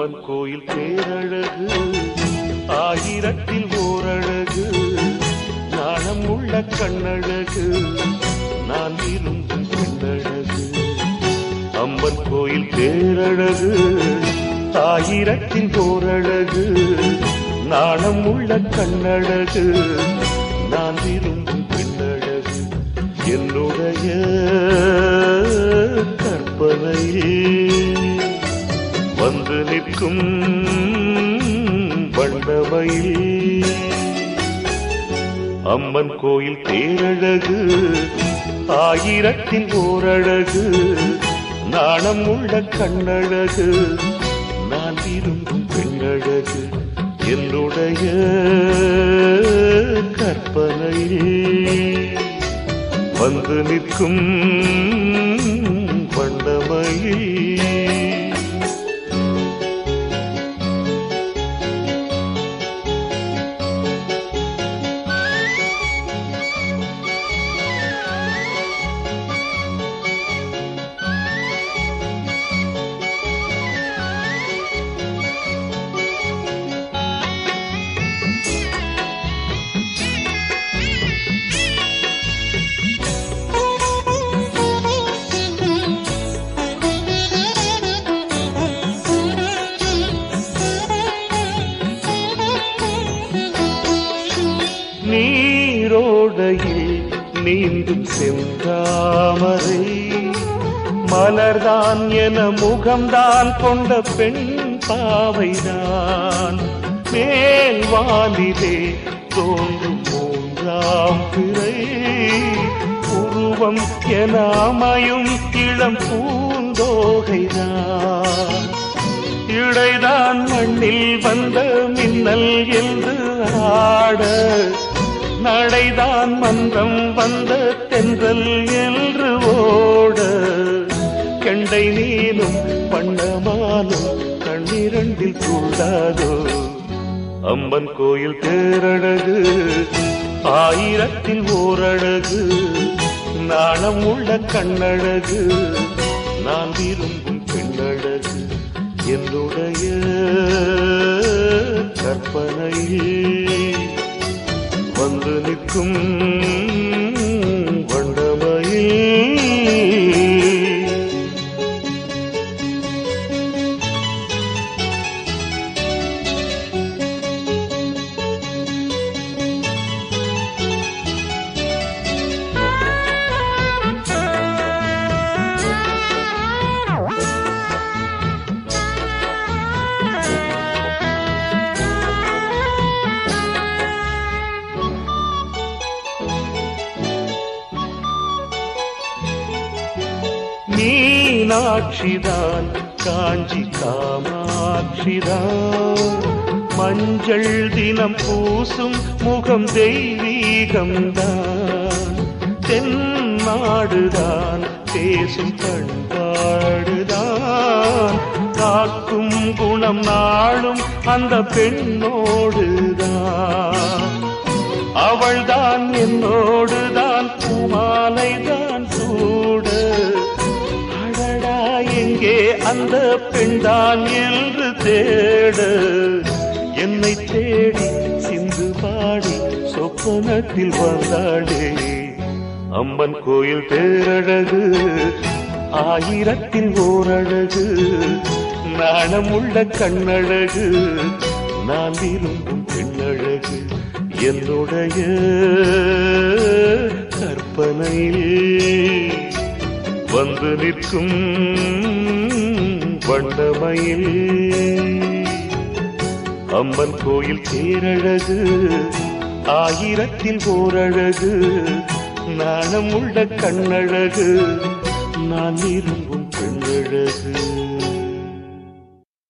அம்மன் கோயில் பேரழகு ஆயிரத்தில் ஓரழகு நாணம் உள்ள கண்ணழகு நான் விரும்பும் பெண்ணழகு அம்மன் கோயில் பேரழகு ஆயிரத்தில் ஓரழகு நாணம் உள்ள கண்ணழகு நான் விரும்பும் பெண்ணழகு என்னுடைய கற்பனையில் வந்து நிற்கும் வண்டமையில் அம்மன் கோயில் தேரழகு ஆயிரத்தில் ஓரழகு நாணம் உள்ள கண்ணழகு நான் விரும்பும் பெண்ணழகு என்னுடைய கற்பனையில் வந்து நிற்கும் வண்டமையில் நீரோடையில் நீந்தும் செந்தாமரை மலர்தான் என முகம்தான் கொண்ட பெண் பாவைதான் மேல் வானிலே தோன்றும் மூன்றாம் பிறை உருவம் என அமையும் இளம் பூந்தோகைதான் இடைதான் மண்ணில் வந்த மின்னல் என்று ஆட நடைதான் மன்றம் வந்த தென்றல் என்று ஓட கெண்டை நீனும் பண்ணமானும் கண்ணிரண்டில் கூடாதோ அம்மன் கோயில் தேரழகு ஆயிரத்தில் ஓரழகு நாணம் உள்ள கண்ணழகு நான் விரும்பும் பெண்ணழகு என்னுடைய கற்பனையில் வந்து நிற்கும் வண்டமையில் மீனாட்சிதான் காஞ்சி காமாட்சிதான் மஞ்சள் தினம் பூசும் முகம் தெய்வீகம்தான் தென்னாடுதான் பேசும் பண்பாடுதான் காக்கும் குணம் நாளும் அந்த பெண்ணோடுதான் அவள்தான் என்னோடுதான் பூமாலைதான் சூட அடடா எங்கே அந்த பெண்தான் என்று தேட என்னை தேடி சிந்து பாடி சொப்பனத்தில் வந்தாளே அம்மன் கோயில் தேரழகு ஆயிரத்தில் ஓரழகு நாணமுள்ள கண்ணழகு நான் விரும்பும் பெண்ணழகு என்னுடைய கற்பனையில் வந்து நிற்கும் வண்டமையில் அம்மன் கோயில் தேரழகு ஆயிரத்தில் ஓரழகு நாணம் உள்ள கண்ணழகு நான் விரும்பும் பெண்ணழகு